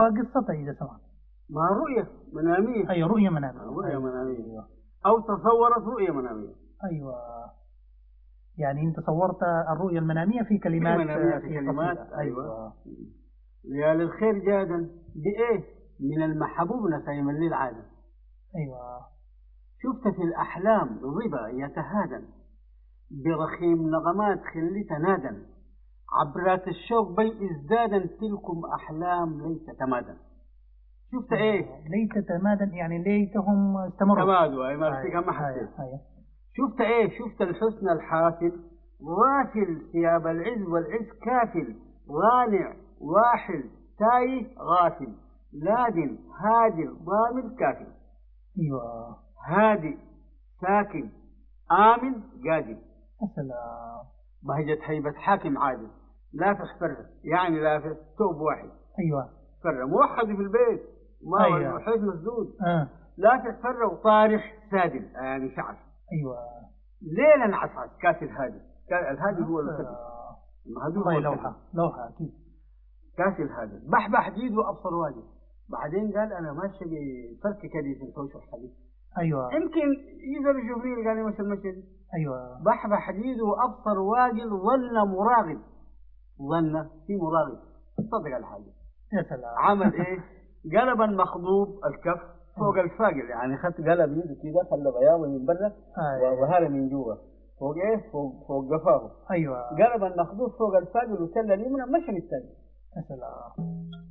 قصتها إذا سمحت ما رؤية منامية أي رؤية منامية رؤية أيوة. منامية. أيوة. أو تصورت رؤية منامية أيوة يعني أنت صورت الرؤية المنامية في كلمات منامية في كلمات، قصيدة. أيوة. أيوة يا للخير جادا بإيه من المحبوب نسيم الليل عادا أيوة شفت في الأحلام ظبا يتهادن برخيم نغمات خلي تنادن عبرات الشوق بي ازدادا تلكم أحلام ليس تمادا شفت إيه ليت تمادا يعني ليتهم استمروا تمادوا أي ما أيوة. فيك ما حسيت أيوة. أيوة. شفت ايه شفت الحسن الحافل غافل ثياب العز والعز كافل غانع واحل تايه غافل لادن هادل ضامن كافل أيوة هادي ساكن آمن قادم السلام بهجة هيبة حاكم عادل لافح فرة يعني لافح ثوب واحد أيوة فرة موحد في البيت ما أيوة. أيوة. حيث مسدود آه. لافح فرة وطارح سادل يعني شعر أيوة ليلا انعصعص كاس الهادي كا- الهادي هو الخبز آه. المهدوب والله هو لوحة الخبز. لوحة أكيد كاس الهادي بحبح جيد وابصر واجد بعدين قال انا ماشي بفرك كدي في الحوش والحديث أيوة يمكن يقدر يشوفني قال لي مشي المشي دي. أيوة بحبح جيد وابصر واجد ظن مراغب ظن في مراغب صدق الحاجه يا سلام عمل ايه؟ قلبا مخضوب الكف فوق الفاقل يعني خدت قلب يده كده خلى بياضه من برا أيوة. وظهره من جوا فوق ايه؟ فوق فوق قفاه أيوة قلب المخضوب فوق الفاقل وتل اليمنى مشى بالتاني يا سلام